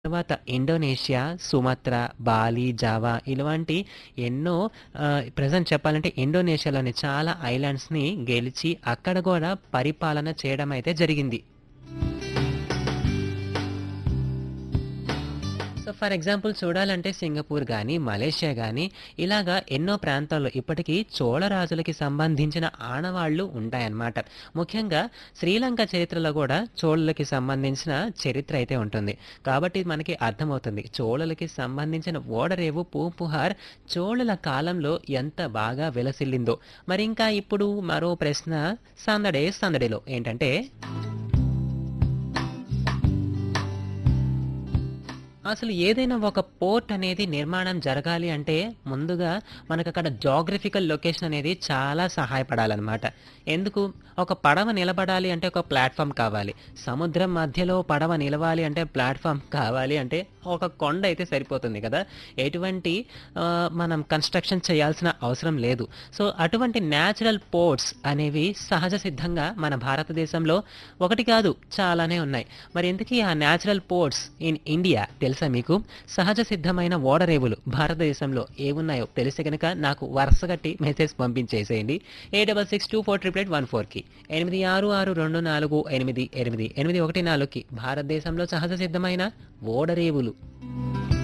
తర్వాత Indonesia, Sumatra, Bali, Java ఇలాంటి ఎన్నో ఆహ్, ప్రెజెంట్ చెప్పాలంటే ఇండోనేషియాలోని చాలా ఐలాండ్స్‌ని గెలిచి అక్కడ గూడా పరిపాలన చేయడం అయితే జరిగింది. సో, ఫర్ ఎగ్జాంపుల్ చూడాలంటే సింగపూర్ గాని, మలేషియా గాని ఇలాగా ఎన్నో ప్రాంతాల్లో ఇప్పటికీ చోళ రాజులకి సంబంధించిన ఆనవాళ్లు ఉంటాయన్నమాట. ముఖ్యంగా శ్రీలంక చరిత్రలో గూడా చోళులకి సంబంధించిన చరిత్ర అయితే ఉంటుంది. కాబట్టి మనకి అర్థమవుతుంది. చోళులకి సంబంధించిన ఓడరేవు పూంపుహార్ చోళుల కాలంలో ఎంత బాగా విలసిల్లిందో. మరింకా ఇప్పుడు మరో ప్రశ్న సందడే సందడిలో ఏంటంటే అసలు ఏదైనా ఒక పోర్ట్ అనేది నిర్మాణం జరగాలి అంటే ముందుగా మనకక్కడ జాగ్రఫికల్ లొకేషన్ అనేది చాలా సహాయపడాలన్నమాట. ఎందుకు? ఒక పడవ నిలబడాలి అంటే ఒక ప్లాట్‌ఫార్మ్ కావాలి. సముద్రం మధ్యలో పడవ నిలవాలి అంటే ప్లాట్‌ఫార్మ్ కావాలి అంటే ఒక కొండ అయితే సరిపోతుంది కదా! ఎటువంటి ఆహ్, మనం కన్‌స్ట్రక్షన్ చేయాల్సిన అవసరం లేదు. సో, అటువంటి న్యాచురల్ పోర్ట్స్ అనేవి సహజ సిద్ధంగా మన భారతదేశంలో ఒకటి కాదు చాలానే ఉన్నాయి. మరి ఇంతకీ ఆ న్యాచురల్ పోర్ట్స్ ఇన్ ఇండియా తెలుసా మీకు? సహజ సిద్ధమైన ఓడరేవులు భారతదేశంలో ఏవున్నాయో తెలిస్తే గనక నాకు వరుసగట్టి మెసేజ్ పంపించేసేయండి. 8662438814కి 8662488814కి భారతదేశంలో సహజ సిద్ధమైన ఓడరేవులు